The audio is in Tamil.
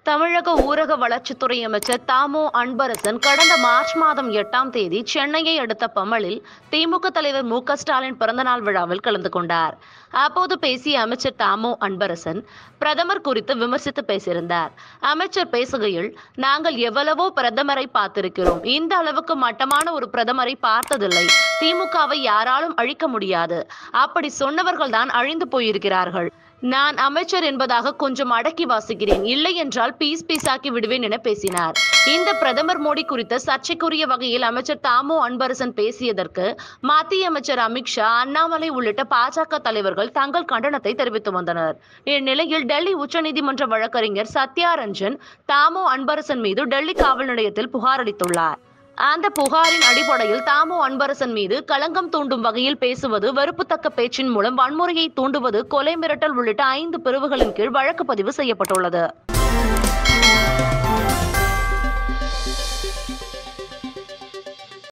தமிழக ஊரக வளர்ச்சித்துறை அமைச்சர் தாமோ அன்பரசன் கடந்த மார்ச் மாதம் எட்டாம் தேதி சென்னையை அடுத்த பமலில் திமுக தலைவர் மு க ஸ்டாலின் பிறந்தநாள் விழாவில் கலந்து கொண்டார் அப்போது பேசிய அமைச்சர் தாமோ அன்பரசன் பிரதமர் குறித்து விமர்சித்து பேசியிருந்தார் அமைச்சர் பேசுகையில் நாங்கள் எவ்வளவோ பிரதமரை பார்த்திருக்கிறோம் இந்த அளவுக்கு மட்டமான ஒரு பிரதமரை பார்த்ததில்லை திமுகவை யாராலும் அழிக்க முடியாது அப்படி சொன்னவர்கள் தான் அழிந்து போயிருக்கிறார்கள் நான் அமைச்சர் என்பதாக கொஞ்சம் அடக்கி வாசிக்கிறேன் இல்லை என்றால் பீஸ் பீஸாக்கி விடுவேன் என பேசினார் இந்த பிரதமர் மோடி குறித்த சர்ச்சைக்குரிய வகையில் அமைச்சர் தாமோ அன்பரசன் பேசியதற்கு மத்திய அமைச்சர் அமித்ஷா அண்ணாமலை உள்ளிட்ட பாஜக தலைவர்கள் தங்கள் கண்டனத்தை தெரிவித்து வந்தனர் இந்நிலையில் டெல்லி உச்சநீதிமன்ற வழக்கறிஞர் சத்யா ரஞ்சன் தாமோ அன்பரசன் மீது டெல்லி காவல் நிலையத்தில் புகார் அளித்துள்ளார் அந்த புகாரின் அடிப்படையில் தாமோ அன்பரசன் மீது களங்கம் தூண்டும் வகையில் பேசுவது வெறுப்புத்தக்க பேச்சின் மூலம் வன்முறையை தூண்டுவது கொலை மிரட்டல் உள்ளிட்ட ஐந்து பிரிவுகளின் கீழ் வழக்கு பதிவு செய்யப்பட்டுள்ளது